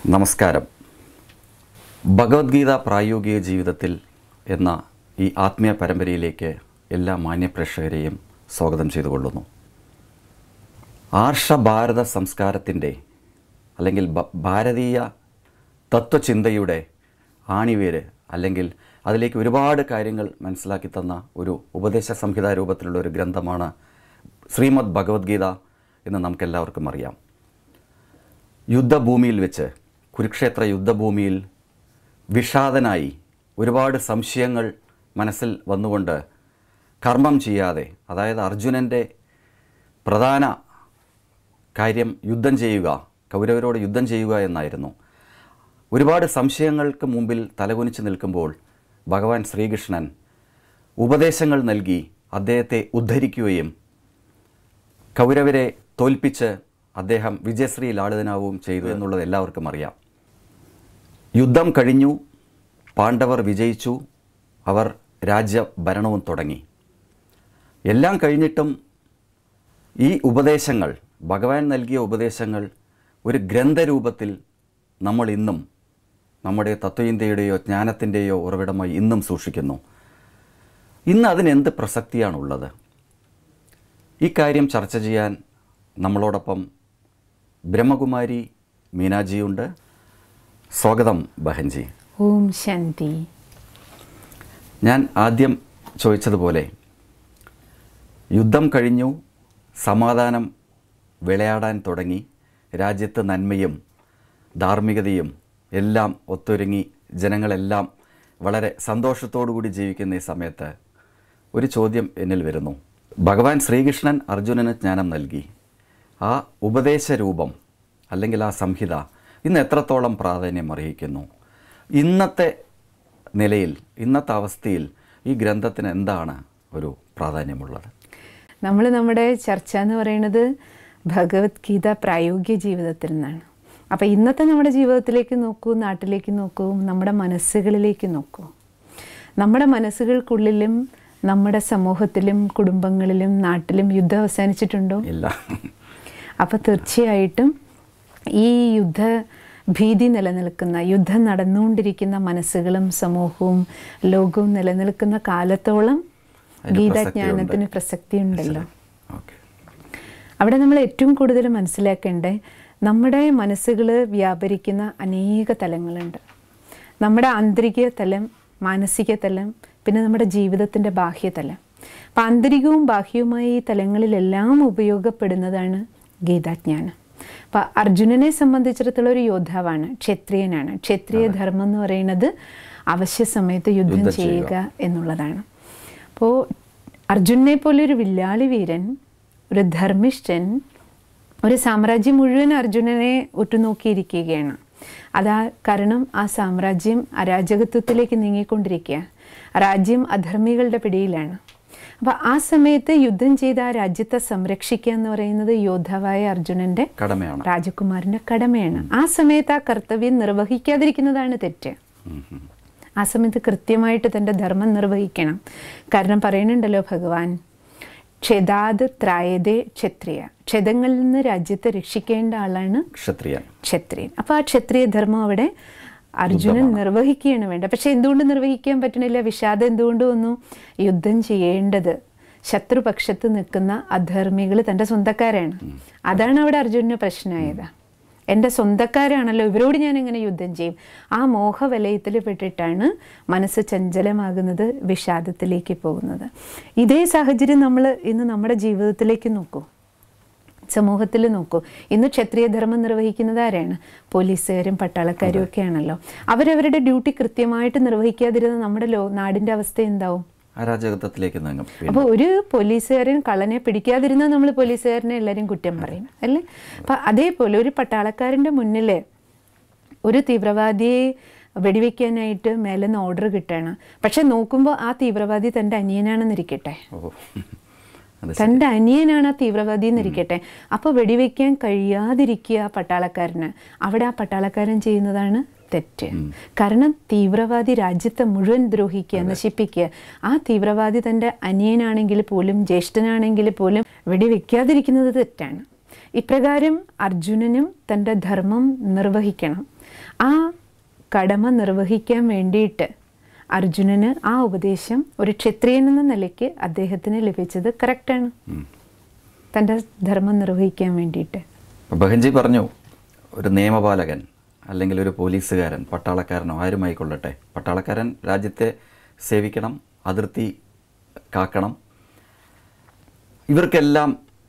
നമസ്കാരം ഭഗവത്ഗീത പ്രായോഗിക ജീവിതത്തിൽ എന്ന ഈ ആത്മീയ പരമ്പരയിലേക്ക് എല്ലാ മാന്യപ്രേക്ഷകരെയും സ്വാഗതം ചെയ്തുകൊള്ളുന്നു ആർഷഭാരത സംസ്കാരത്തിൻ്റെ അല്ലെങ്കിൽ ഭ- ഭാരതീയ തത്വചിന്തയുടെ ആണിവേര് അല്ലെങ്കിൽ അതിലേക്ക് ഒരുപാട് കാര്യങ്ങൾ മനസ്സിലാക്കി തന്ന ഒരു ഉപദേശ സംഹിത രൂപത്തിലുള്ള ഒരു ഗ്രന്ഥമാണ് ശ്രീമദ് ഭഗവത്ഗീത എന്ന് നമുക്കെല്ലാവർക്കും അറിയാം യുദ്ധഭൂമിയിൽ വെച്ച് കുരുക്ഷേത്ര യുദ്ധഭൂമിയിൽ വിഷാദനായി ഒരുപാട് സംശയങ്ങൾ മനസ്സിൽ വന്നുകൊണ്ട് കർമ്മം ചെയ്യാതെ അതായത് അർജുനൻ്റെ പ്രധാന കാര്യം യുദ്ധം ചെയ്യുക കൗരവരോട് യുദ്ധം ചെയ്യുക എന്നായിരുന്നു ഒരുപാട് സംശയങ്ങൾക്ക് മുമ്പിൽ തലകുനിച്ച് നിൽക്കുമ്പോൾ ഭഗവാൻ ശ്രീകൃഷ്ണൻ ഉപദേശങ്ങൾ നൽകി അദ്ദേഹത്തെ ഉദ്ധരിക്കുകയും കൗരവരെ തോൽപ്പിച്ച് അദ്ദേഹം വിജയശ്രീ ലാളിതനാവുകയും ചെയ്തു എന്നുള്ളത് എല്ലാവർക്കും അറിയാം യുദ്ധം കഴിഞ്ഞു പാണ്ഡവർ വിജയിച്ചു അവർ രാജ്യഭരണവും തുടങ്ങി എല്ലാം കഴിഞ്ഞിട്ടും ഈ ഉപദേശങ്ങൾ ഭഗവാൻ നൽകിയ ഉപദേശങ്ങൾ ഒരു ഗ്രന്ഥരൂപത്തിൽ നമ്മൾ ഇന്നും നമ്മുടെ തത്വചിന്തയുടെയോ ജ്ഞാനത്തിൻ്റെയോ ഉറവിടമായി ഇന്നും സൂക്ഷിക്കുന്നു ഇന്ന് അതിനെന്ത് പ്രസക്തിയാണുള്ളത് ഈ കാര്യം ചർച്ച ചെയ്യാൻ നമ്മളോടൊപ്പം ബ്രഹ്മകുമാരി മീനാജിയുണ്ട് സ്വാഗതം ബഹൻജി ഓം ശാന്തി ഞാൻ ആദ്യം ചോദിച്ചതുപോലെ യുദ്ധം കഴിഞ്ഞു സമാധാനം വിളയാടാൻ തുടങ്ങി രാജ്യത്ത് നന്മയും ധാർമ്മികതയും എല്ലാം ഒത്തൊരുങ്ങി ജനങ്ങളെല്ലാം വളരെ സന്തോഷത്തോടുകൂടി ജീവിക്കുന്ന ഈ സമയത്ത് ഒരു ചോദ്യം എന്നിൽ വരുന്നു ഭഗവാൻ ശ്രീകൃഷ്ണൻ അർജുനന് ജ്ഞാനം നൽകി ആ ഉപദേശ രൂപം അല്ലെങ്കിൽ ആ സംഹിത ഇന്ന് എത്രത്തോളം പ്രാധാന്യം അർഹിക്കുന്നു ഇന്നത്തെ നിലയിൽ ഇന്നത്തെ അവസ്ഥയിൽ ഈ ഗ്രന്ഥത്തിന് എന്താണ് ഒരു പ്രാധാന്യമുള്ളത് നമ്മൾ നമ്മുടെ ചർച്ച എന്ന് പറയുന്നത് ഭഗവത്ഗീത പ്രായോഗിക ജീവിതത്തിൽ നിന്നാണ് അപ്പോൾ ഇന്നത്തെ നമ്മുടെ ജീവിതത്തിലേക്ക് നോക്കൂ നാട്ടിലേക്ക് നോക്കൂ നമ്മുടെ മനസ്സുകളിലേക്ക് നോക്കൂ നമ്മുടെ മനസ്സുകൾക്കുള്ളിലും നമ്മുടെ സമൂഹത്തിലും കുടുംബങ്ങളിലും നാട്ടിലും യുദ്ധം അവസാനിച്ചിട്ടുണ്ടോ ഇല്ല അപ്പോൾ തീർച്ചയായിട്ടും ഈ യുദ്ധ ഭീതി നിലനിൽക്കുന്ന യുദ്ധം നടന്നുകൊണ്ടിരിക്കുന്ന മനസ്സുകളും സമൂഹവും ലോകവും നിലനിൽക്കുന്ന കാലത്തോളം അതിന് ഗീതാജ്ഞാനത്തിന് പ്രസക്തി ഉണ്ടല്ലോ ഓക്കെ അവിടെ നമ്മൾ ഏറ്റവും കൂടുതൽ മനസ്സിലാക്കേണ്ടത് നമ്മുടെ മനസ്സുകൾ വ്യാപരിക്കുന്ന അനേക തലങ്ങളുണ്ട് നമ്മുടെ ആന്തരിക തലം മാനസിക തലം പിന്നെ നമ്മുടെ ജീവിതത്തിൻ്റെ ബാഹ്യതലം അപ്പം ആന്തരികവും ബാഹ്യവുമായ ഈ തലങ്ങളിലെല്ലാം ഉപയോഗപ്പെടുന്നതാണ് ഗീതാജ്ഞാനം അപ്പം അർജുനനെ സംബന്ധിച്ചിടത്തോളം ഒരു യോദ്ധാവാണ് ക്ഷത്രിയനാണ് ക്ഷത്രിയ ധർമ്മം എന്ന് പറയുന്നത് അവശ്യ സമയത്ത് യുദ്ധം യുദ്ധം ചെയ്യുക എന്നുള്ളതാണ് അപ്പോൾ അർജുനെ പോലെ ഒരു വില്ലാളി വീരൻ ഒരു ധർമ്മിഷ്ഠൻ ഒരു സാമ്രാജ്യം മുഴുവൻ അർജുനനെ ഉറ്റുനോക്കിയിരിക്കുകയാണ് അതാ കാരണം ആ സാമ്രാജ്യം അരാജകത്വത്തിലേക്ക് നീങ്ങിക്കൊണ്ടിരിക്കുക രാജ്യം അധർമ്മികളുടെ പിടിയിലാണ് അപ്പോൾ ആ സമയത്ത് യുദ്ധം ചെയ്ത് ആ രാജ്യത്തെ സംരക്ഷിക്കുക എന്ന് പറയുന്നത് യോദ്ധാവായ അർജുനൻ്റെ കടമയാണ് രാജകുമാരൻ്റെ കടമയാണ് ആ സമയത്ത് ആ കർത്തവ്യം നിർവഹിക്കാതിരിക്കുന്നതാണ് തെറ്റ് ഉം, ഉം. ആ സമയത്ത് കൃത്യമായിട്ട് തൻ്റെ ധർമ്മം നിർവഹിക്കണം കാരണം പറയുന്നുണ്ടല്ലോ ഭഗവാൻ ക്ഷതാത് ത്രായതേ ക്ഷത്രിയ ക്ഷതങ്ങളിൽ നിന്ന് രാജ്യത്തെ രക്ഷിക്കേണ്ട ആളാണ് ക്ഷത്രിയൻ ക്ഷത്രിയൻ അപ്പോൾ ആ ക്ഷത്രിയ ധർമ്മം അവിടെ അർജുനൻ നിർവഹിക്കുകയാണ് വേണ്ടത് പക്ഷെ എന്തുകൊണ്ട് നിർവഹിക്കാൻ പറ്റണില്ല വിഷാദം എന്തുകൊണ്ട് വന്നു യുദ്ധം ചെയ്യേണ്ടത് ശത്രുപക്ഷത്ത് നിൽക്കുന്ന അധർമ്മികൾ തൻ്റെ സ്വന്തക്കാരാണ് അതാണ് അവിടെ അർജുനന് പ്രശ്നമായത് എൻ്റെ സ്വന്തക്കാരാണല്ലോ ഇവരോട് ഞാൻ എങ്ങനെ യുദ്ധം ചെയ്യും ആ മോഹവലയത്തിൽ പെട്ടിട്ടാണ് മനസ്സ് ചഞ്ചലമാകുന്നത് വിഷാദത്തിലേക്ക് പോകുന്നത് ഇതേ സാഹചര്യം നമ്മൾ ഇന്ന് നമ്മുടെ ജീവിതത്തിലേക്ക് നോക്കൂ സമൂഹത്തിൽ നോക്കൂ ഇന്ന് ക്ഷത്രിയ ധർമ്മം നിർവഹിക്കുന്നത് ആരാണ് പോലീസുകാരും പട്ടാളക്കാരും ഒക്കെയാണല്ലോ അവരവരുടെ ഡ്യൂട്ടി കൃത്യമായിട്ട് നിർവഹിക്കാതിരുന്ന നമ്മുടെ ലോ നാടിൻ്റെ അവസ്ഥ എന്താവും അരാജകത്വത്തിലേക്ക് നീങ്ങും പിന്നെ അപ്പോൾ ഒരു പോലീസുകാരൻ കള്ളനെ പിടിക്കാതിരുന്നാൽ നമ്മൾ പോലീസുകാരനെ എല്ലാവരും കുറ്റം പറയും അല്ലേ അപ്പം അതേപോലെ ഒരു പട്ടാളക്കാരൻ്റെ മുന്നിൽ ഒരു തീവ്രവാദിയെ വെടിവെക്കാനായിട്ട് മേലെ നിന്ന് ഓർഡർ കിട്ടുകയാണ് പക്ഷെ നോക്കുമ്പോൾ ആ തീവ്രവാദി തൻ്റെ അനിയനാണെന്നിരിക്കട്ടെ ഓ അത് തൻ്റെ അനിയനാണ് ആ തീവ്രവാദി എന്നിരിക്കട്ടെ അപ്പോൾ വെടിവെക്കാൻ കഴിയാതിരിക്കുക ആ പട്ടാളക്കാരന് അവിടെ ആ പട്ടാളക്കാരൻ ചെയ്യുന്നതാണ് തെറ്റ് കാരണം തീവ്രവാദി രാജ്യത്തെ മുഴുവൻ ദ്രോഹിക്കുക നശിപ്പിക്കുക ആ തീവ്രവാദി തൻ്റെ അനിയനാണെങ്കിൽ പോലും ജ്യേഷ്ഠനാണെങ്കിൽ പോലും വെടിവെക്കാതിരിക്കുന്നത് തെറ്റാണ് ഇപ്രകാരം അർജുനനും തൻ്റെ ധർമ്മം നിർവഹിക്കണം ആ കടമ നിർവഹിക്കാൻ വേണ്ടിയിട്ട് അർജുനന് ആ ഉപദേശം ഒരു ക്ഷത്രിയൻ എന്ന നിലയ്ക്ക് അദ്ദേഹത്തിന് ലഭിച്ചത് കറക്റ്റാണ് തൻ്റെ ധർമ്മം നിർവഹിക്കാൻ വേണ്ടിയിട്ട് അപ്പോൾ ബഹൻജി പറഞ്ഞു ഒരു നിയമപാലകൻ അല്ലെങ്കിൽ ഒരു പോലീസുകാരൻ പട്ടാളക്കാരനോ ആരുമായിക്കൊള്ളട്ടെ പട്ടാളക്കാരൻ രാജ്യത്തെ സേവിക്കണം അതിർത്തി കാക്കണം ഇവർക്കെല്ലാം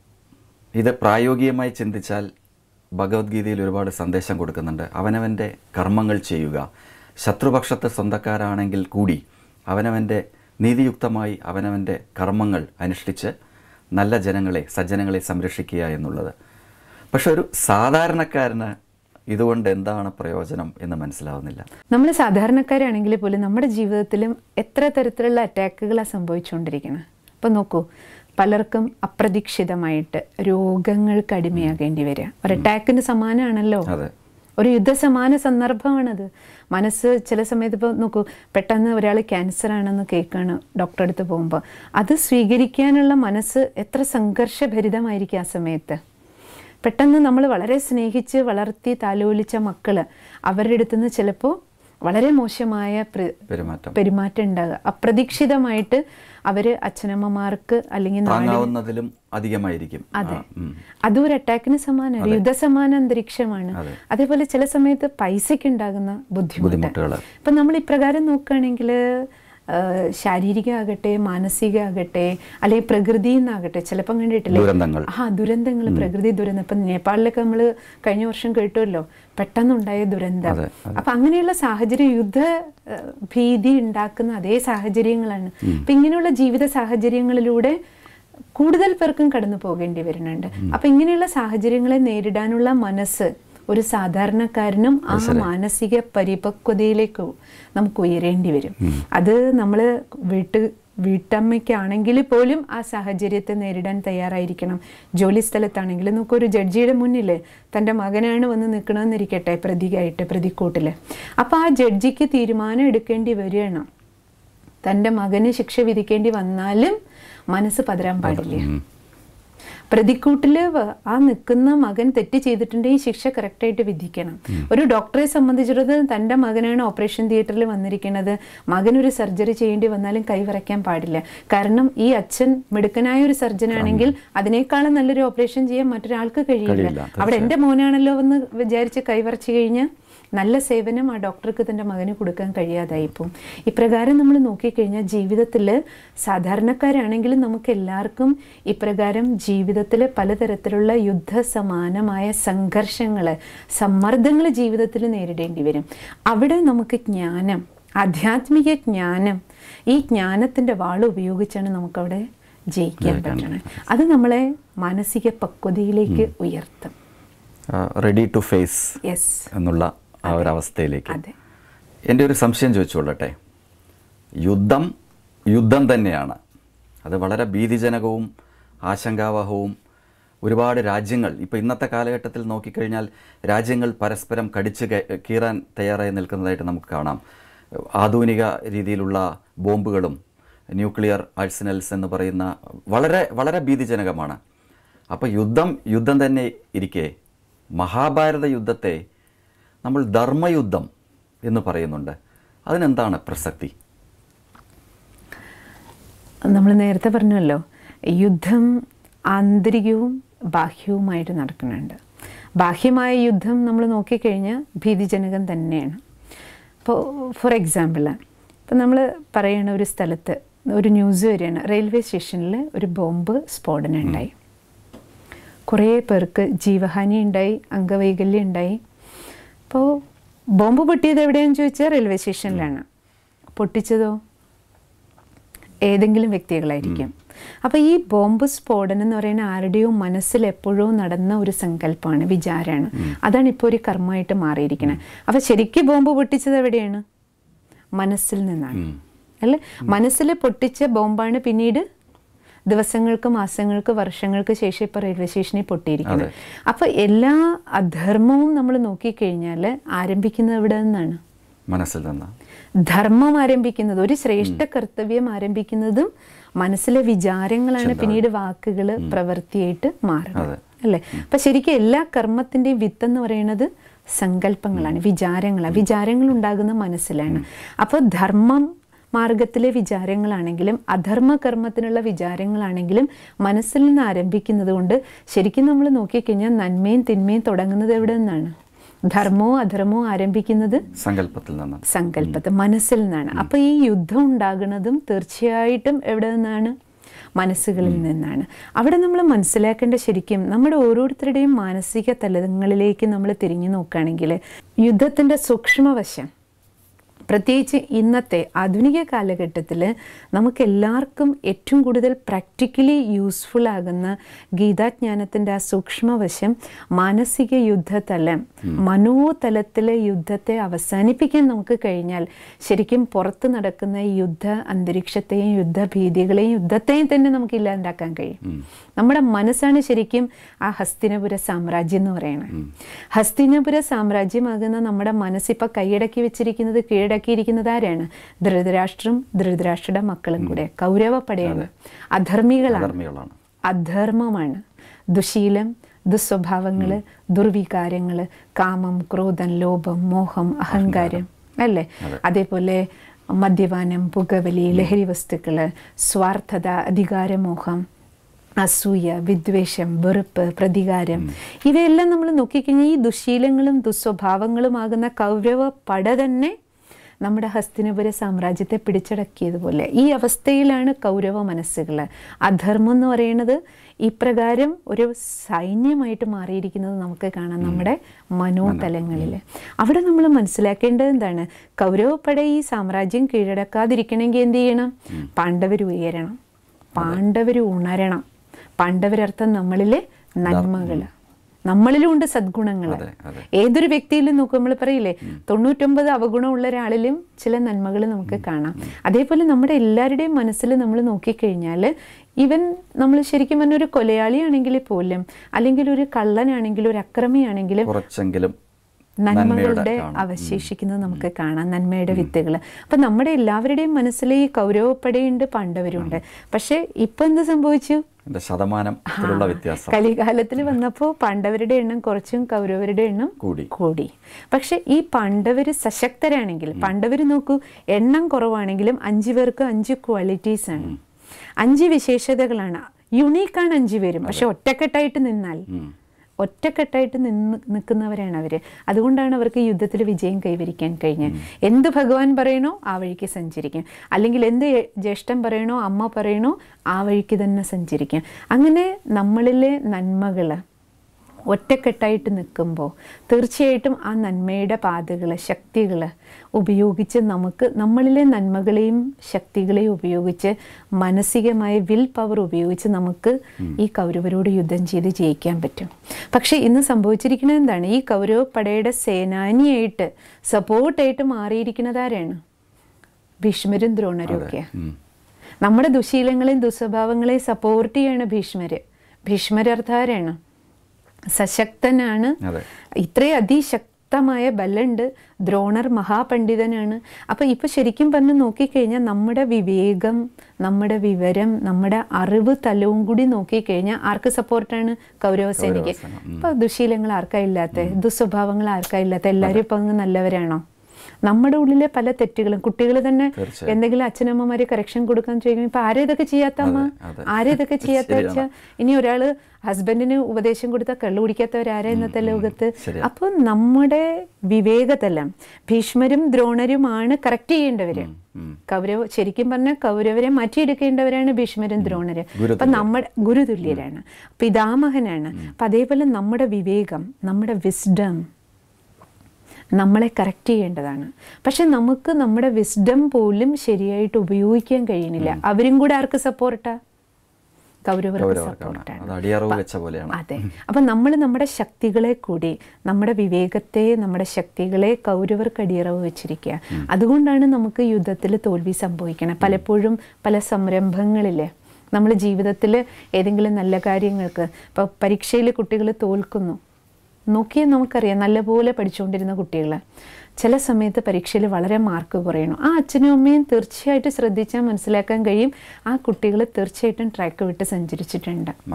ഇത് പ്രായോഗികമായി ചിന്തിച്ചാൽ ഭഗവത്ഗീതയിൽ ഒരുപാട് സന്ദേശം കൊടുക്കുന്നുണ്ട് അവനവൻ്റെ കർമ്മങ്ങൾ ചെയ്യുക ശത്രുപക്ഷത്തെ സ്വന്തക്കാരാണെങ്കിൽ കൂടി അവനവൻ്റെ നീതിയുക്തമായി അവനവൻ്റെ കർമ്മങ്ങൾ അനുഷ്ഠിച്ച് നല്ല ജനങ്ങളെ സജ്ജനങ്ങളെ സംരക്ഷിക്കുക എന്നുള്ളത് പക്ഷെ ഒരു സാധാരണക്കാരന് ഇതുകൊണ്ട് എന്താണ് പ്രയോജനം എന്ന് മനസ്സിലാവുന്നില്ല നമ്മൾ സാധാരണക്കാരാണെങ്കിൽ പോലും നമ്മുടെ ജീവിതത്തിലും എത്ര തരത്തിലുള്ള അറ്റാക്കുകളാണ് സംഭവിച്ചുകൊണ്ടിരിക്കുന്നത് അപ്പം നോക്കൂ പലർക്കും അപ്രതീക്ഷിതമായിട്ട് രോഗങ്ങൾക്ക് അടിമയാകേണ്ടി വരിക ഒരു അറ്റാക്കിന് സമാനമാണല്ലോ അതെ ഒരു യുദ്ധസമാന സന്ദർഭമാണത് മനസ്സ് ചില സമയത്ത് ഇപ്പോൾ നോക്കൂ പെട്ടെന്ന് ഒരാൾ ക്യാൻസർ ആണെന്ന് കേൾക്കുകയാണ് ഡോക്ടറെ അടുത്ത് പോകുമ്പോൾ അത് സ്വീകരിക്കാനുള്ള മനസ്സ് എത്ര സംഘർഷഭരിതമായിരിക്കും ആ സമയത്ത് പെട്ടെന്ന് നമ്മൾ വളരെ സ്നേഹിച്ച് വളർത്തി താലോലിച്ച മക്കൾ അവരുടെ അടുത്ത് നിന്ന് ചിലപ്പോൾ വളരെ മോശമായ പ്ര- പെരുമാറ്റം പെരുമാറ്റം ഉണ്ടാകുക അപ്രതീക്ഷിതമായിട്ട് അവർ അച്ഛനമ്മമാർക്ക് അല്ലെങ്കിൽ നാ- താങ്ങാവുന്നതിലും അധികമായിരിക്കും അതെ ആ, ഉം. അതും ഒരു അറ്റാക്കിന് സമാനമാണ് യുദ്ധസമാന അന്തരീക്ഷമാണ് അതെ. അതേപോലെ ചില സമയത്ത് പൈസയ്ക്ക് ഉണ്ടാകുന്ന ബുദ്ധിമുട്ട് ബുദ്ധിമുട്ടുകൾ ഇപ്പം നമ്മൾ ഇപ്രകാരം നോക്കുകയാണെങ്കിൽ ശാരീരികമാകട്ടെ മാനസികമാകട്ടെ അല്ലെങ്കിൽ പ്രകൃതിയിൽ നിന്നാകട്ടെ ചിലപ്പം കണ്ടിട്ടില്ലേ ദുരന്തങ്ങൾ ആ ദുരന്തങ്ങൾ പ്രകൃതി ദുരന്തം ഇപ്പം നേപ്പാളിലൊക്കെ നമ്മൾ കഴിഞ്ഞ വർഷം കേട്ടുമല്ലോ പെട്ടെന്നുണ്ടായ ദുരന്തം അതെ, അപ്പം അങ്ങനെയുള്ള സാഹചര്യം യുദ്ധ ആ, ഭീതി ഉണ്ടാക്കുന്ന അതേ സാഹചര്യങ്ങളാണ് അപ്പം ഇങ്ങനെയുള്ള ജീവിത സാഹചര്യങ്ങളിലൂടെ കൂടുതൽ പേർക്കും കടന്നു പോകേണ്ടി വരുന്നുണ്ട് അപ്പം ഇങ്ങനെയുള്ള സാഹചര്യങ്ങളെ നേരിടാനുള്ള മനസ്സ് ഒരു സാധാരണക്കാരനും ആ മാനസിക പരിപക്വതയിലേക്ക് നമുക്ക് ഉയരേണ്ടി വരും അത് നമ്മൾ വീട്ട് വീട്ടമ്മയ്ക്കാണെങ്കിൽ പോലും ആ സാഹചര്യത്തെ നേരിടാൻ തയ്യാറായിരിക്കണം ജോലി സ്ഥലത്താണെങ്കിൽ നമുക്കൊരു ജഡ്ജിയുടെ മുന്നിൽ തൻ്റെ മകനാണ് വന്ന് നിൽക്കണമെന്നിരിക്കട്ടെ പ്രതികായിട്ട് പ്രതിക്കൂട്ടിൽ അപ്പോൾ ആ ജഡ്ജിക്ക് തീരുമാനം എടുക്കേണ്ടി വരികയാണ് തൻ്റെ മകന് ശിക്ഷ വിധിക്കേണ്ടി വന്നാലും മനസ്സ് പതരാൻ പാടില്ല പ്രതിക്കൂട്ടിൽ ആ നിൽക്കുന്ന മകൻ തെറ്റ് ചെയ്തിട്ടുണ്ടെങ്കിൽ ശിക്ഷ കറക്റ്റായിട്ട് വിധിക്കണം ഒരു ഡോക്ടറെ സംബന്ധിച്ചിടത്തോളം തൻ്റെ മകനാണ് ഓപ്പറേഷൻ തിയേറ്ററിൽ വന്നിരിക്കുന്നത് മകനൊരു സർജറി ചെയ്യേണ്ടി വന്നാലും കൈവറയ്ക്കാൻ പാടില്ല കാരണം ഈ അച്ഛൻ മിടുക്കനായ ഒരു സർജനാണെങ്കിൽ അതിനേക്കാളും നല്ലൊരു ഓപ്പറേഷൻ ചെയ്യാൻ മറ്റൊരാൾക്ക് കഴിയില്ല കഴിയില്ല, അവിടെ എൻ്റെ മോനാണല്ലോ എന്ന് വിചാരിച്ച് കൈവറച്ച് കഴിഞ്ഞാൽ നല്ല സേവനം ആ ഡോക്ടർക്ക് തൻ്റെ മകന് കൊടുക്കാൻ കഴിയാതായിപ്പോൾ ഇപ്രകാരം നമ്മൾ നോക്കിക്കഴിഞ്ഞാൽ ജീവിതത്തിൽ സാധാരണക്കാരാണെങ്കിലും നമുക്ക് എല്ലാവർക്കും ഇപ്രകാരം ജീവിതത്തിൽ പലതരത്തിലുള്ള യുദ്ധസമാനമായ സംഘർഷങ്ങൾ സമ്മർദ്ദങ്ങൾ ജീവിതത്തിൽ നേരിടേണ്ടി വരും അവിടെ നമുക്ക് ജ്ഞാനം ആധ്യാത്മിക ജ്ഞാനം ഈ ജ്ഞാനത്തിൻ്റെ വാൾ ഉപയോഗിച്ചാണ് നമുക്കവിടെ ജയിക്കാൻ പറ്റണം അത് നമ്മളെ മാനസിക പക്വതയിലേക്ക് ഉയർത്തും റെഡി ടു ഫേസ് യെസ് എന്നുള്ള ആ ഒരു അവസ്ഥയിലേക്ക് അതെ എൻ്റെ ഒരു സംശയം ചോദിച്ചുകൊള്ളട്ടെ യുദ്ധം യുദ്ധം തന്നെയാണ് അത് വളരെ ഭീതിജനകവും ആശങ്കാവഹവും ഒരുപാട് രാജ്യങ്ങൾ ഇപ്പോൾ ഇന്നത്തെ കാലഘട്ടത്തിൽ നോക്കിക്കഴിഞ്ഞാൽ രാജ്യങ്ങൾ പരസ്പരം കടിച്ച് കയ- കീറാൻ തയ്യാറായി നിൽക്കുന്നതായിട്ട് നമുക്ക് കാണാം ആധുനിക രീതിയിലുള്ള ബോംബുകളും ന്യൂക്ലിയർ ആഴ്സനൽസ് എന്ന് പറയുന്ന വളരെ വളരെ ഭീതിജനകമാണ് അപ്പോൾ യുദ്ധം യുദ്ധം തന്നെ ഇരിക്കെ മഹാഭാരത യുദ്ധത്തെ നമ്മൾ ധർമ്മയുദ്ധം എന്ന് പറയുന്നുണ്ട് അതിനെന്താണ് പ്രസക്തി നമ്മൾ നേരത്തെ പറഞ്ഞല്ലോ യുദ്ധം ആന്തരികവും ബാഹ്യവുമായിട്ട് നടക്കുന്നുണ്ട് ബാഹ്യമായ യുദ്ധം നമ്മൾ നോക്കിക്കഴിഞ്ഞാൽ ഭീതിജനകം തന്നെയാണ് ഇപ്പോൾ ഫോർ എക്സാമ്പിൾ ഇപ്പം നമ്മൾ പറയുന്ന ഒരു സ്ഥലത്ത് ഒരു ന്യൂസ് വരികയാണ് റെയിൽവേ സ്റ്റേഷനിൽ ഒരു ബോംബ് സ്ഫോടനം ഉണ്ടായി കുറേ പേർക്ക് ജീവഹാനി ഉണ്ടായി അംഗവൈകല്യം ഉണ്ടായി അപ്പോൾ ബോംബ് പൊട്ടിയത് എവിടെയാണെന്ന് ചോദിച്ചാൽ റെയിൽവേ സ്റ്റേഷനിലാണ് പൊട്ടിച്ചതോ ഏതെങ്കിലും വ്യക്തികളായിരിക്കും അപ്പോൾ ഈ ബോംബ് സ്ഫോടനം എന്ന് പറയുന്ന ആരുടെയോ മനസ്സിൽ എപ്പോഴോ നടന്ന ഒരു സങ്കല്പമാണ് വിചാരമാണ് അതാണ് ഇപ്പോൾ ഒരു കർമ്മമായിട്ട് മാറിയിരിക്കുന്നത് അപ്പോൾ ശരിക്കും ബോംബ് പൊട്ടിച്ചത് എവിടെയാണ് മനസ്സിൽ നിന്നാണ് അല്ലേ മനസ്സിൽ പൊട്ടിച്ച ബോംബാണ് പിന്നീട് ദിവസങ്ങൾക്ക് മാസങ്ങൾക്ക് വർഷങ്ങൾക്ക് ശേഷം ഇപ്പോൾ റെയിൽവേ സ്റ്റേഷനിൽ പൊട്ടിയിരിക്കുന്നത് അപ്പോൾ എല്ലാ അധർമ്മവും നമ്മൾ നോക്കിക്കഴിഞ്ഞാൽ ആരംഭിക്കുന്നത് എവിടെ നിന്നാണ് മനസ്സിൽ നിന്ന് ധർമ്മം ആരംഭിക്കുന്നത് ഒരു ശ്രേഷ്ഠ കർത്തവ്യം ആരംഭിക്കുന്നതും മനസ്സിലെ വിചാരങ്ങളാണ് പിന്നീട് വാക്കുകൾ പ്രവൃത്തിയായിട്ട് മാറുന്നത് അതെ. അല്ലേ അപ്പൊ ശരിക്കും എല്ലാ കർമ്മത്തിന്റെയും വിത്ത് എന്ന് പറയുന്നത് സങ്കല്പങ്ങളാണ് വിചാരങ്ങളാണ് വിചാരങ്ങൾ ഉണ്ടാകുന്ന മനസ്സിലാണ് അപ്പോൾ ധർമ്മം മാർഗത്തിലെ വിചാരങ്ങളാണെങ്കിലും അധർമ്മ കർമ്മത്തിനുള്ള വിചാരങ്ങളാണെങ്കിലും മനസ്സിൽ നിന്ന് ആരംഭിക്കുന്നത് കൊണ്ട് ശരിക്കും നമ്മൾ നോക്കിക്കഴിഞ്ഞാൽ നന്മയും തിന്മയും തുടങ്ങുന്നത് എവിടെ നിന്നാണ് ധർമ്മവും അധർമ്മവും ആരംഭിക്കുന്നത് സങ്കല്പത്തിൽ നിന്ന് സങ്കല്പത്തെ മനസ്സിൽ നിന്നാണ് അപ്പോൾ ഈ യുദ്ധം ഉണ്ടാകുന്നതും തീർച്ചയായിട്ടും എവിടെ നിന്നാണ് മനസ്സുകളിൽ നിന്നാണ് അവിടെ നമ്മൾ മനസ്സിലാക്കേണ്ട ശരിക്കും നമ്മുടെ ഓരോരുത്തരുടെയും മാനസിക തലങ്ങളിലേക്ക് നമ്മൾ തിരിഞ്ഞു നോക്കുകയാണെങ്കിൽ യുദ്ധത്തിൻ്റെ സൂക്ഷ്മവശം പ്രത്യേകിച്ച് ഇന്നത്തെ ആധുനിക കാലഘട്ടത്തിൽ നമുക്ക് എല്ലാവർക്കും ഏറ്റവും കൂടുതൽ പ്രാക്ടിക്കലി യൂസ്ഫുൾ ആകുന്ന ഗീതാജ്ഞാനത്തിൻ്റെ ആ സൂക്ഷ്മവശം മാനസിക യുദ്ധതലം മനോതലത്തിലെ യുദ്ധത്തെ അവസാനിപ്പിക്കാൻ നമുക്ക് കഴിഞ്ഞാൽ ശരിക്കും പുറത്ത് നടക്കുന്ന ഈ യുദ്ധ അന്തരീക്ഷത്തെയും യുദ്ധഭീതികളെയും യുദ്ധത്തെയും തന്നെ നമുക്ക് ഇല്ലാണ്ടാക്കാൻ കഴിയും നമ്മുടെ മനസ്സാണ് ശരിക്കും ആ ഹസ്തിനപുര സാമ്രാജ്യം എന്ന് പറയുന്നത് ഹസ്തിനപുര സാമ്രാജ്യമാകുന്ന നമ്മുടെ മനസ്സിപ്പോൾ കൈയടക്കി വെച്ചിരിക്കുന്നത് കീഴടക്കിയിരിക്കുന്നത് ആരാണ് ധൃതരാഷ്ട്രം ധൃതരാഷ്ട്രയുടെ മക്കളും കൂടെ കൗരവപ്പടയാണ് അധർമ്മികളാണ് ധർമ്മികളാണ് അധർമ്മമാണ് ദുശീലം ദുസ്വഭാവങ്ങൾ ദുർവികാരങ്ങൾ കാമം ക്രോധം ലോഭം മോഹം അഹങ്കാരം അല്ലേ അതേപോലെ മദ്യപാനം പുകവലി ലഹരി വസ്തുക്കൾ സ്വാർത്ഥത അധികാരമോഹം അസൂയ വിദ്വേഷം വെറുപ്പ് പ്രതികാരം ഇവയെല്ലാം നമ്മൾ നോക്കിക്കഴിഞ്ഞാൽ ഈ ദുശീലങ്ങളും ദുസ്വഭാവങ്ങളുമാകുന്ന കൗരവ പട തന്നെ നമ്മുടെ ഹസ്തിനപുര സാമ്രാജ്യത്തെ പിടിച്ചടക്കിയതുപോലെ ഈ അവസ്ഥയിലാണ് കൗരവ മനസ്സുകൾ അധർമ്മം എന്ന് പറയുന്നത് ഇപ്രകാരം ഒരു സൈന്യമായിട്ട് മാറിയിരിക്കുന്നത് നമുക്ക് കാണാം നമ്മുടെ മനോതലങ്ങളിൽ അവിടെ നമ്മൾ മനസ്സിലാക്കേണ്ടത് എന്താണ് കൗരവപ്പട ഈ സാമ്രാജ്യം കീഴടക്കാതിരിക്കണമെങ്കിൽ എന്ത് ചെയ്യണം പാണ്ഡവർ ഉയരണം പാണ്ഡവർ ഉണരണം പാണ്ഡവരർത്ഥം നമ്മളിലെ നന്മകൾ നമ്മളിലുണ്ട് സദ്ഗുണങ്ങൾ അതെ, അതെ. ഏതൊരു വ്യക്തിയിലും നോക്കും നമ്മൾ പറയില്ലേ തൊണ്ണൂറ്റൊമ്പത് അവഗുണമുള്ള ഒരാളിലും ചില നന്മകൾ നമുക്ക് കാണാം അതേപോലെ നമ്മുടെ എല്ലാവരുടെയും മനസ്സിൽ നമ്മൾ നോക്കിക്കഴിഞ്ഞാൽ ഇവൻ നമ്മൾ ശരിക്കും പറഞ്ഞ ഒരു കൊലയാളിയാണെങ്കിൽ പോലും അല്ലെങ്കിൽ ഒരു കള്ളനാണെങ്കിലും ഒരു അക്രമിയാണെങ്കിലും കുറച്ചെങ്കിലും നന്മകളുടെ കാണും. അവശേഷിക്കുന്നത് നമുക്ക് കാണാം നന്മയുടെ വിത്തുകൾ അപ്പം നമ്മുടെ എല്ലാവരുടെയും മനസ്സിൽ ഈ കൗരവപ്പടയുണ്ട് പാണ്ഡവരുണ്ട് പക്ഷേ ഇപ്പം എന്ത് സംഭവിച്ചു എൻ്റെ ശതമാനത്തിലുള്ള വ്യത്യാസം കലികാലത്തിൽ വന്നപ്പോൾ പാണ്ഡവരുടെ എണ്ണം കുറച്ചും കൗരവരുടെ എണ്ണം കൂടി കൂടി പക്ഷെ ഈ പാണ്ഡവർ സശക്തരാണെങ്കിൽ പാണ്ഡവർ നോക്കൂ എണ്ണം കുറവാണെങ്കിലും അഞ്ചു പേർക്ക് അഞ്ച് ക്വാളിറ്റീസ് ആണ് അഞ്ച് വിശേഷതകളാണ് യുണീക്കാണ് അഞ്ചു പേരും പക്ഷെ ഒറ്റക്കെട്ടായിട്ട് നിന്നാൽ ഒറ്റക്കെട്ടായിട്ട് നിന്ന് നിൽക്കുന്നവരാണ് അവർ അതുകൊണ്ടാണ് അവർക്ക് യുദ്ധത്തിൽ വിജയം കൈവരിക്കാൻ കഴിഞ്ഞത് എന്ത് ഭഗവാൻ പറയണോ ആ വഴിക്ക് സഞ്ചരിക്കും അല്ലെങ്കിൽ എന്ത് ജ്യേഷ്ഠൻ പറയണോ അമ്മ പറയണോ ആ വഴിക്ക് തന്നെ സഞ്ചരിക്കും അങ്ങനെ നമ്മളിലെ നന്മകൾ ഒറ്റക്കെട്ടായിട്ട് നിൽക്കുമ്പോൾ തീർച്ചയായിട്ടും ആ നന്മയുടെ പാതകൾ ശക്തികൾ ഉപയോഗിച്ച് നമുക്ക് നമ്മളിലെ നന്മകളെയും ശക്തികളെയും ഉപയോഗിച്ച് മാനസികമായ വിൽ പവർ ഉപയോഗിച്ച് നമുക്ക് ഈ കൗരവരോട് യുദ്ധം ചെയ്ത് ജയിക്കാൻ പറ്റും പക്ഷേ ഇന്ന് സംഭവിച്ചിരിക്കുന്നത് എന്താണ് ഈ കൗരവ പടയുടെ സേനാനിയായിട്ട് സപ്പോർട്ടായിട്ട് മാറിയിരിക്കുന്നത് ആരാണ് ഭീഷ്മരും ദ്രോണരും ഒക്കെയാണ് ഉം. നമ്മുടെ ദുശീലങ്ങളെയും ദുസ്വഭാവങ്ങളെയും സപ്പോർട്ട് ചെയ്യണ ഭീഷ്മര് ഭീഷ്മരർത്ഥാരാണ് സശക്തനാണ് അതെ ഇത്രയും അതിശക്തമായ ബലുണ്ട് ദ്രോണർ മഹാപണ്ഡിതനാണ് അപ്പോൾ ഇപ്പോൾ ശരിക്കും പറഞ്ഞ് നോക്കിക്കഴിഞ്ഞാൽ നമ്മുടെ വിവേകം നമ്മുടെ വിവരം നമ്മുടെ അറിവ് തലവും കൂടി നോക്കിക്കഴിഞ്ഞാൽ ആർക്ക് സപ്പോർട്ടാണ് കൗരവസേനയ്ക്ക് കൗരവസേന, ഇപ്പോൾ ദുശീലങ്ങൾ ആർക്കാ ഇല്ലാത്ത ദുസ്വഭാവങ്ങൾ ആർക്കാ ഇല്ലാത്ത എല്ലാവരും ഇപ്പം അങ്ങ് നല്ലവരാണോ നമ്മുടെ ഉള്ളിലെ പല തെറ്റുകളും കുട്ടികൾ തന്നെ തീർച്ചയായും. എന്തെങ്കിലും അച്ഛനമ്മമാര് കറക്ഷൻ കൊടുക്കാൻ ചോദിക്കും ഇപ്പൊ ആരെ ഇതൊക്കെ ചെയ്യാത്ത അമ്മ അതെ, അതെ. ആരെ ഇതൊക്കെ ചെയ്യാത്ത ശരിയാണ്. വെച്ചാൽ ഇനി ഒരാള് ഹസ്ബൻഡിന് ഉപദേശം കൊടുത്താൽ കള്ളു കുടിക്കാത്തവരാരാ ഇന്നത്തെ ലോകത്ത് ശരിയാ. അപ്പോൾ നമ്മുടെ വിവേകതലം ഭീഷ്മരും ദ്രോണരുമാണ് കറക്റ്റ് ചെയ്യേണ്ടവര് ഉം. കൗരവ ശരിക്കും പറഞ്ഞാൽ കൗരവരെ മാറ്റിയെടുക്കേണ്ടവരാണ് ഭീഷ്മരും ദ്രോണര് ഗുരുതുല്യർ. അപ്പൊ നമ്മുടെ ഗുരുതുല്യരാണ് പിതാമഹനാണ് അപ്പൊ അതേപോലെ നമ്മുടെ വിവേകം നമ്മുടെ വിസ്ഡം നമ്മളെ കറക്റ്റ് ചെയ്യേണ്ടതാണ് പക്ഷെ നമുക്ക് നമ്മുടെ വിസ്ഡം പോലും ശരിയായിട്ട് ഉപയോഗിക്കാൻ കഴിയണില്ല അവരും കൂടെ ആർക്ക് സപ്പോർട്ടാ കൗരവർക്ക് കൗരവർക്കാണ് സപ്പോർട്ടാണ് അത് അടിയറവ് വെച്ച പോലെയാണ് അതെ അപ്പം നമ്മൾ നമ്മുടെ ശക്തികളെ കൂടി നമ്മുടെ വിവേകത്തെ നമ്മുടെ ശക്തികളെ കൗരവർക്ക് അടിയറവ് വെച്ചിരിക്കുക അതുകൊണ്ടാണ് നമുക്ക് യുദ്ധത്തിൽ തോൽവി സംഭവിക്കണം പലപ്പോഴും പല സംരംഭങ്ങളിൽ നമ്മൾ ജീവിതത്തിൽ ഏതെങ്കിലും നല്ല കാര്യങ്ങൾക്ക് ഇപ്പോൾ പരീക്ഷയിൽ കുട്ടികൾ തോൽക്കുന്നു നോക്കിയാൽ നമുക്കറിയാം നല്ലപോലെ പഠിച്ചുകൊണ്ടിരുന്ന കുട്ടികൾ ചില സമയത്ത് പരീക്ഷയിൽ വളരെ മാർക്ക് കുറയണം ആ അച്ഛനും അമ്മയും തീർച്ചയായിട്ടും ശ്രദ്ധിച്ചാൽ മനസ്സിലാക്കാൻ കഴിയും ആ കുട്ടികൾ തീർച്ചയായിട്ടും ട്രാക്ക് വിട്ട് സഞ്ചരിച്ചിട്ടുണ്ട് അതെ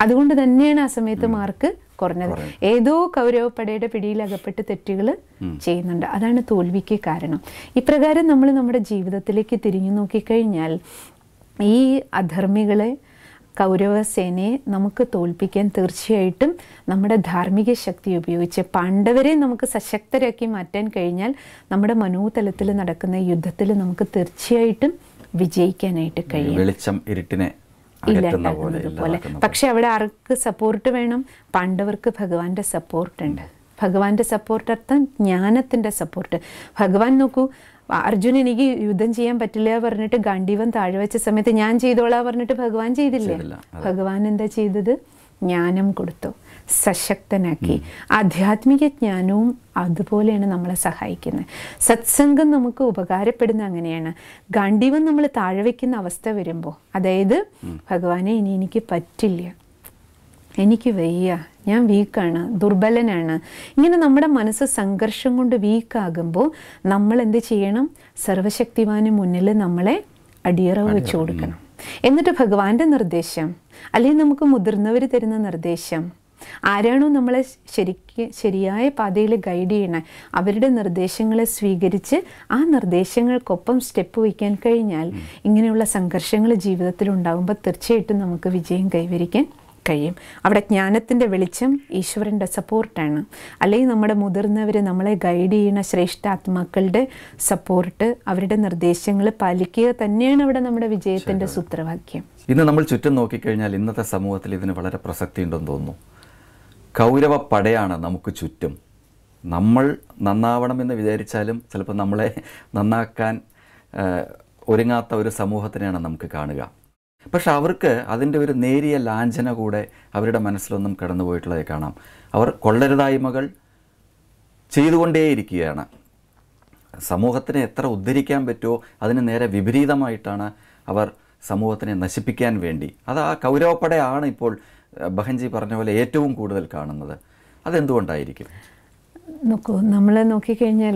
അതുകൊണ്ട് തന്നെയാണ് ആ സമയത്ത് മാർക്ക് കുറഞ്ഞത് ഏതോ കൗരവപ്പടയുടെ പിടിയിൽ അകപ്പെട്ട് തെറ്റുകൾ ചെയ്യുന്നുണ്ട് അതാണ് തോൽവിക്ക് കാരണം ഇപ്രകാരം നമ്മൾ നമ്മുടെ ജീവിതത്തിലേക്ക് തിരിഞ്ഞു നോക്കിക്കഴിഞ്ഞാൽ ഈ അധർമ്മികളെ കൗരവസേനയെ നമുക്ക് തോൽപ്പിക്കാൻ തീർച്ചയായിട്ടും നമ്മുടെ ധാർമ്മിക ശക്തി ഉപയോഗിച്ച് പാണ്ഡവരെ നമുക്ക് സശക്തരാക്കി മാറ്റാൻ കഴിഞ്ഞാൽ നമ്മുടെ മനോതലത്തിൽ നടക്കുന്ന യുദ്ധത്തിൽ നമുക്ക് തീർച്ചയായിട്ടും വിജയിക്കാനായിട്ട് കഴിയും വെളിച്ചം ഇരുട്ടിനെ അകറ്റുന്ന പോലെ ഇല്ലാണ്ടാക്കുന്നത് പോലെ ഇല്ലാതാക്കുന്ന പോലെ. പക്ഷെ അവിടെ ആർക്ക് സപ്പോർട്ട് വേണം പാണ്ഡവർക്ക് ഭഗവാന്റെ സപ്പോർട്ട് ഉണ്ട് ഭഗവാന്റെ സപ്പോർട്ട് അർത്ഥം ജ്ഞാനത്തിന്റെ സപ്പോർട്ട് ഭഗവാൻ നോക്കൂ അർജുൻ എനിക്ക് യുദ്ധം ചെയ്യാൻ പറ്റില്ല പറഞ്ഞിട്ട് ഗാന്ഡീവൻ താഴെ വെച്ച സമയത്ത് ഞാൻ ചെയ്തോളാ പറഞ്ഞിട്ട് ഭഗവാൻ ചെയ്തില്ലേ ചെയ്തില്ല, അതെ. ഭഗവാൻ എന്താ ചെയ്തത് ജ്ഞാനം കൊടുത്തു സശക്തനാക്കി ആധ്യാത്മിക ജ്ഞാനവും അതുപോലെയാണ് നമ്മളെ സഹായിക്കുന്നത് സത്സംഗം നമുക്ക് ഉപകാരപ്പെടുന്ന അങ്ങനെയാണ് ഗാന്ഡീവൻ നമ്മൾ താഴെ വയ്ക്കുന്ന അവസ്ഥ വരുമ്പോൾ അതായത് ഭഗവാനെ ഇനി എനിക്ക് പറ്റില്ല എനിക്ക് വയ്യ ഞാൻ വീക്കാണ് ദുർബലനാണ് ഇങ്ങനെ നമ്മുടെ മനസ്സ് സംഘർഷം കൊണ്ട് വീക്കാകുമ്പോൾ നമ്മൾ എന്ത് ചെയ്യണം സർവശക്തിവാന് മുന്നിൽ നമ്മളെ അടിയറവ് വെച്ച് കൊടുക്കണം എന്നിട്ട് ഭഗവാന്റെ നിർദ്ദേശം അല്ലെങ്കിൽ നമുക്ക് മുതിർന്നവർ തരുന്ന നിർദ്ദേശം ആരാണോ നമ്മളെ ശരിക്ക് ശരിയായ പാതയിൽ ഗൈഡ് ചെയ്യണേ അവരുടെ നിർദ്ദേശങ്ങളെ സ്വീകരിച്ച് ആ നിർദ്ദേശങ്ങൾക്കൊപ്പം സ്റ്റെപ്പ് വയ്ക്കാൻ കഴിഞ്ഞാൽ ഇങ്ങനെയുള്ള സംഘർഷങ്ങൾ ജീവിതത്തിൽ ഉണ്ടാകുമ്പോൾ തീർച്ചയായിട്ടും നമുക്ക് വിജയം കൈവരിക്കാൻ കഴിയും അവിടെ ജ്ഞാനത്തിൻ്റെ വെളിച്ചം ഈശ്വരൻ്റെ സപ്പോർട്ടാണ് അല്ലെങ്കിൽ നമ്മുടെ മുതിർന്നവർ നമ്മളെ ഗൈഡ് ചെയ്യുന്ന ശ്രേഷ്ഠാത്മാക്കളുടെ സപ്പോർട്ട് അവരുടെ നിർദ്ദേശങ്ങൾ പാലിക്കുക തന്നെയാണ് അവിടെ നമ്മുടെ വിജയത്തിൻ്റെ സൂത്രവാക്യം ഇന്ന് നമ്മൾ ചുറ്റും നോക്കിക്കഴിഞ്ഞാൽ ഇന്നത്തെ സമൂഹത്തിൽ ഇതിന് വളരെ പ്രസക്തി ഉണ്ടെന്ന് തോന്നുന്നു കൗരവ പടയാണ് നമുക്ക് ചുറ്റും നമ്മൾ നന്നാവണമെന്ന് വിചാരിച്ചാലും ചിലപ്പോൾ നമ്മളെ നന്നാക്കാൻ ആ, ഒരുങ്ങാത്ത ഒരു സമൂഹത്തിനെയാണ് നമുക്ക് കാണുക പക്ഷെ അവർക്ക് അതിൻ്റെ ഒരു നേരിയ ലാഞ്ചന കൂടെ അവരുടെ മനസ്സിലൊന്നും കടന്നുപോയിട്ടുള്ളതായി കാണാം അവർ കൊള്ളരുതായ്മകൾ ചെയ്തുകൊണ്ടേയിരിക്കുകയാണ് സമൂഹത്തിനെ എത്ര ഉദ്ധരിക്കാൻ പറ്റുമോ അതിന് നേരെ വിപരീതമായിട്ടാണ് അവർ സമൂഹത്തിനെ നശിപ്പിക്കാൻ വേണ്ടി അത് ആ കൗരവപ്പടയാണ് ഇപ്പോൾ അഹ്, ബഹൻജി പറഞ്ഞ പോലെ ഏറ്റവും കൂടുതൽ കാണുന്നത് അതെന്തുകൊണ്ടായിരിക്കും നോക്കൂ നമ്മൾ നോക്കിക്കഴിഞ്ഞാൽ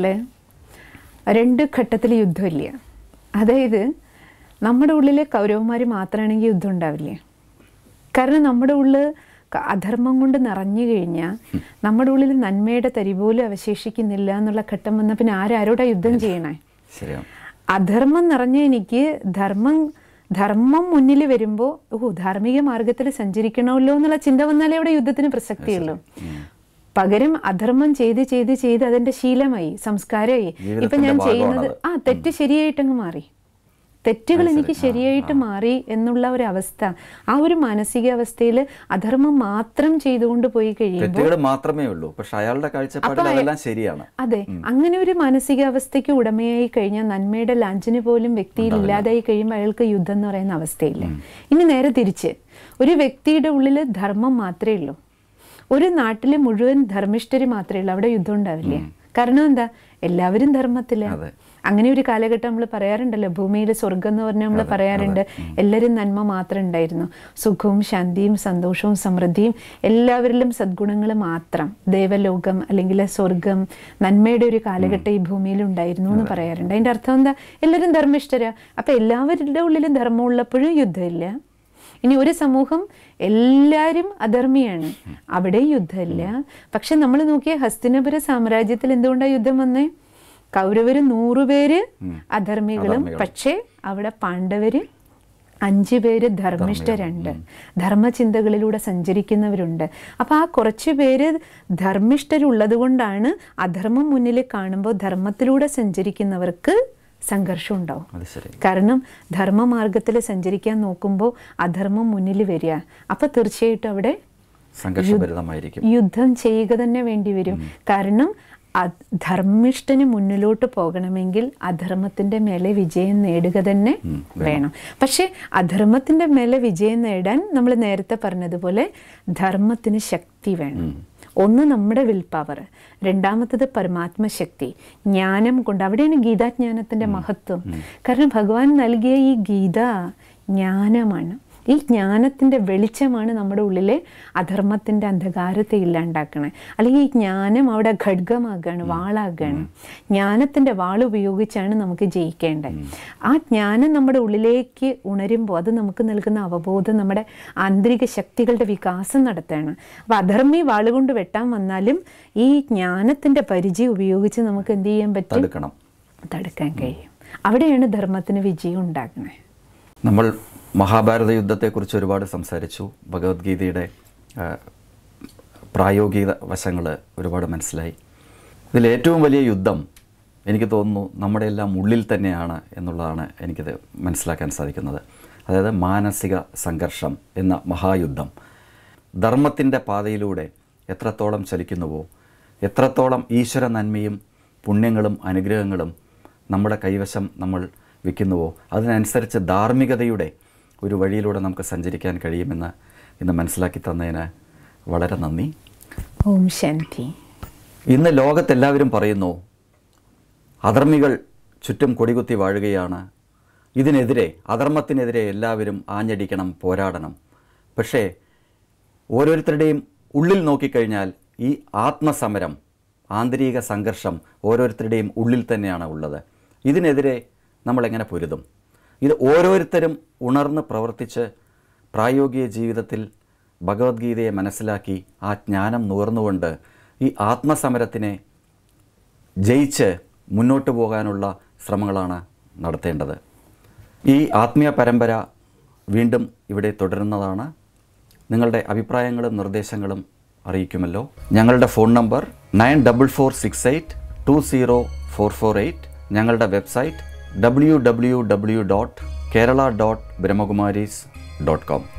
രണ്ട് ഘട്ടത്തിൽ യുദ്ധമില്ല അതായത് നമ്മുടെ ഉള്ളിൽ കൗരവന്മാർ മാത്രമാണെങ്കിൽ യുദ്ധം ഉണ്ടാവില്ല കാരണം നമ്മുടെ ഉള്ളിൽ ക- അധർമ്മം കൊണ്ട് നിറഞ്ഞു കഴിഞ്ഞാൽ നമ്മുടെ ഉള്ളിൽ നന്മയുടെ തരി പോലും അവശേഷിക്കുന്നില്ല എന്നുള്ള ഘട്ടം വന്ന പിന്നെ ആരാരോടാ യുദ്ധം ചെയ്യണേ ശരിയാണ് അധർമ്മം നിറഞ്ഞ എനിക്ക് ധർമ്മം ധർമ്മം മുന്നിൽ വരുമ്പോൾ ഓ ധാർമ്മിക മാർഗത്തിൽ സഞ്ചരിക്കണമല്ലോ എന്നുള്ള ചിന്ത വന്നാലേ അവിടെ യുദ്ധത്തിന് പ്രസക്തിയുള്ളൂ പകരം അധർമ്മം ചെയ്ത് ചെയ്ത് ചെയ്ത് അതിന്റെ ശീലമായി സംസ്കാരമായി ഇപ്പൊ ജീവിതത്തിന്റെ ഞാൻ ചെയ്യുന്നത് ഭാഗമാണത്. ആ തെറ്റ് ശരിയായിട്ടങ്ങ് മാറി തെറ്റുകൾ എനിക്ക് ശരിയായിട്ട് മാറി എന്നുള്ള ഒരു അവസ്ഥ ആ ഒരു മാനസികാവസ്ഥയിൽ അധർമ്മം മാത്രം ചെയ്തുകൊണ്ട് പോയി കഴിയുമ്പോൾ തെറ്റുകൾ മാത്രമേ ഉള്ളൂ പക്ഷെ അയാളുടെ കാഴ്ചപ്പാടിൽ അതെല്ലാം ശരിയാണ് അതെ അങ്ങനെ ഒരു മാനസികാവസ്ഥയ്ക്ക് ഉടമയായി കഴിഞ്ഞാൽ നന്മയുടെ ലാഞ്ചിന് പോലും വ്യക്തിയിൽ ഇല്ലാതായി കഴിയുമ്പോൾ അയാൾക്ക് യുദ്ധം എന്ന് പറയുന്ന അവസ്ഥയില്ല ഇനി നേരെ തിരിച്ച് ഒരു വ്യക്തിയുടെ ഉള്ളിൽ ധർമ്മം മാത്രമേ ഉള്ളൂ ഒരു നാട്ടിലെ മുഴുവൻ ധർമ്മിഷ്ഠര് മാത്രമേ ഉള്ളൂ അവിടെ യുദ്ധം ഉണ്ടാവില്ല കാരണം എന്താ എല്ലാവരും ധർമ്മത്തില് അതെ. അങ്ങനെ ഒരു കാലഘട്ടം നമ്മൾ പറയാറുണ്ടല്ലോ ഭൂമിയിൽ സ്വർഗം എന്ന് പറഞ്ഞാൽ നമ്മൾ പറയാറുണ്ട് എല്ലാവരും നന്മ മാത്രം ഉണ്ടായിരുന്നു സുഖവും ശാന്തിയും സന്തോഷവും സമൃദ്ധിയും എല്ലാവരിലും സദ്ഗുണങ്ങൾ മാത്രം ദേവലോകം അല്ലെങ്കിൽ സ്വർഗം നന്മയുടെ ഒരു കാലഘട്ടം ഈ ഭൂമിയിൽ ഉണ്ടായിരുന്നു എന്ന് പറയാറുണ്ട് അതിന്റെ അർത്ഥം എന്താ എല്ലാവരും ധർമ്മിഷ്ഠരാ അപ്പൊ എല്ലാവരുടെ ഉള്ളിലും ധർമ്മം ഉള്ളപ്പോഴും യുദ്ധമില്ല ഇനി ഒരു സമൂഹം എല്ലാവരും അധർമ്മിയാണ് അവിടെ യുദ്ധമില്ല പക്ഷെ നമ്മൾ നോക്കിയ ഹസ്തിനപുര സാമ്രാജ്യത്തിൽ എന്തുകൊണ്ടാണ് യുദ്ധം വന്നേ കൗരവര് നൂറുപേര് അധർമ്മികളും പക്ഷേ അവിടെ പാണ്ഡവര് അഞ്ചു പേര് ധർമ്മിഷ്ഠരുണ്ട് ധർമ്മചിന്തകളിലൂടെ സഞ്ചരിക്കുന്നവരുണ്ട് അപ്പൊ ആ കുറച്ചു പേര് ധർമ്മിഷ്ഠരുള്ളത് കൊണ്ടാണ് അധർമ്മം മുന്നിൽ കാണുമ്പോൾ ധർമ്മത്തിലൂടെ സഞ്ചരിക്കുന്നവർക്ക് സംഘർഷം ഉണ്ടാവും അത് ശരി കാരണം ധർമ്മമാർഗത്തിൽ സഞ്ചരിക്കാൻ നോക്കുമ്പോൾ അധർമ്മം മുന്നിൽ വരിക അപ്പൊ തീർച്ചയായിട്ടും അവിടെ സംഘർഷഭരിതമായിരിക്കും യുദ്ധം ചെയ്യുക തന്നെ വേണ്ടി വരും കാരണം അ- ധർമ്മിഷ്ഠന് മുന്നിലോട്ട് പോകണമെങ്കിൽ അധർമ്മത്തിന്റെ മേലെ വിജയം നേടുക തന്നെ വേണം പക്ഷെ അധർമ്മത്തിന്റെ മേലെ വിജയം നേടാൻ നമ്മൾ നേരത്തെ പറഞ്ഞതുപോലെ ധർമ്മത്തിന് ശക്തി വേണം ഒന്ന് നമ്മുടെ വിൽ പവർ രണ്ടാമത്തത് പരമാത്മശക്തി ജ്ഞാനം കൊണ്ട് അവിടെയാണ് ഗീതാജ്ഞാനത്തിന്റെ മഹത്വം കാരണം ഭഗവാൻ നൽകിയ ഈ ഗീത ജ്ഞാനമാണ് ഈ ജ്ഞാനത്തിൻ്റെ വെളിച്ചമാണ് നമ്മുടെ ഉള്ളിലെ അധർമ്മത്തിൻ്റെ അന്ധകാരത്തെ ഇല്ലാണ്ടാക്കണേ അല്ലെങ്കിൽ ഈ ജ്ഞാനം അവിടെ ഖഡ്ഗമാകാണ് വാളാകാണ് ജ്ഞാനത്തിൻ്റെ വാൾ ഉപയോഗിച്ചാണ് നമുക്ക് ജയിക്കേണ്ടത് ആ ജ്ഞാനം നമ്മുടെ ഉള്ളിലേക്ക് ഉണരുമ്പോൾ അത് നമുക്ക് നൽകുന്ന അവബോധം നമ്മുടെ ആന്തരിക ശക്തികളുടെ വികാസം നടത്തുകയാണ് അപ്പോൾ അധർമ്മി വാളുകൊണ്ട് വെട്ടാൻ വന്നാലും ഈ ജ്ഞാനത്തിൻ്റെ പരിചയം ഉപയോഗിച്ച് നമുക്ക് എന്ത് ചെയ്യാൻ പറ്റും തടുക്കണം തടുക്കാൻ കഴിയും അവിടെയാണ് ധർമ്മത്തിന് വിജയം ഉണ്ടാക്കുന്നത് നമ്മൾ മഹാഭാരത യുദ്ധത്തെക്കുറിച്ച് ഒരുപാട് സംസാരിച്ചു ഭഗവത്ഗീതയുടെ ആ, പ്രായോഗിക വശങ്ങൾ ഒരുപാട് മനസ്സിലായി ഇതിൽ ഏറ്റവും വലിയ യുദ്ധം എനിക്ക് തോന്നുന്നു നമ്മുടെ എല്ലാം ഉള്ളിൽ തന്നെയാണ് എന്നുള്ളതാണ് എനിക്കത് മനസ്സിലാക്കാൻ സാധിക്കുന്നത് അതായത് മാനസിക സംഘർഷം എന്ന മഹായുദ്ധം ധർമ്മത്തിൻ്റെ പാതയിലൂടെ എത്രത്തോളം ചലിക്കുന്നുവോ എത്രത്തോളം ഈശ്വര നന്മയും പുണ്യങ്ങളും അനുഗ്രഹങ്ങളും നമ്മുടെ കൈവശം നമ്മൾ വയ്ക്കുന്നുവോ അതിനനുസരിച്ച് ധാർമ്മികതയുടെ ഒരു വഴിയിലൂടെ നമുക്ക് സഞ്ചരിക്കാൻ കഴിയുമെന്ന് ഇന്ന് മനസ്സിലാക്കി തന്നതിന് വളരെ നന്ദി ഓം ശാന്തി ഇന്ന് ലോകത്തെല്ലാവരും പറയുന്നു അധർമ്മികൾ ചുറ്റും കൊടികുത്തി വാഴുകയാണ് ഇതിനെതിരെ അധർമ്മത്തിനെതിരെ എല്ലാവരും ആഞ്ഞടിക്കണം പോരാടണം പക്ഷേ ഓരോരുത്തരുടെയും ഉള്ളിൽ നോക്കിക്കഴിഞ്ഞാൽ ഈ ആത്മസമരം ആന്തരിക സംഘർഷം ഓരോരുത്തരുടെയും ഉള്ളിൽ തന്നെയാണ് ഉള്ളത് ഇതിനെതിരെ നമ്മളെങ്ങനെ പൊരുതും ഇത് ഓരോരുത്തരും ഉണർന്ന് പ്രവർത്തിച്ച് പ്രായോഗിക ജീവിതത്തിൽ ഭഗവത്ഗീതയെ മനസ്സിലാക്കി ആ ജ്ഞാനം നുകർന്നുകൊണ്ട് ഈ ആത്മസമരത്തിനെ ജയിച്ച് മുന്നോട്ട് പോകാനുള്ള ശ്രമങ്ങളാണ് നടത്തേണ്ടത് ഈ ആത്മീയ പരമ്പര വീണ്ടും ഇവിടെ തുടരുന്നതാണ് നിങ്ങളുടെ അഭിപ്രായങ്ങളും നിർദ്ദേശങ്ങളും അറിയിക്കുമല്ലോ ഞങ്ങളുടെ phone number nine double four six eight two zero four four eight ഞങ്ങളുടെ website W W W dot Kerala dot Brahmakumaris dot com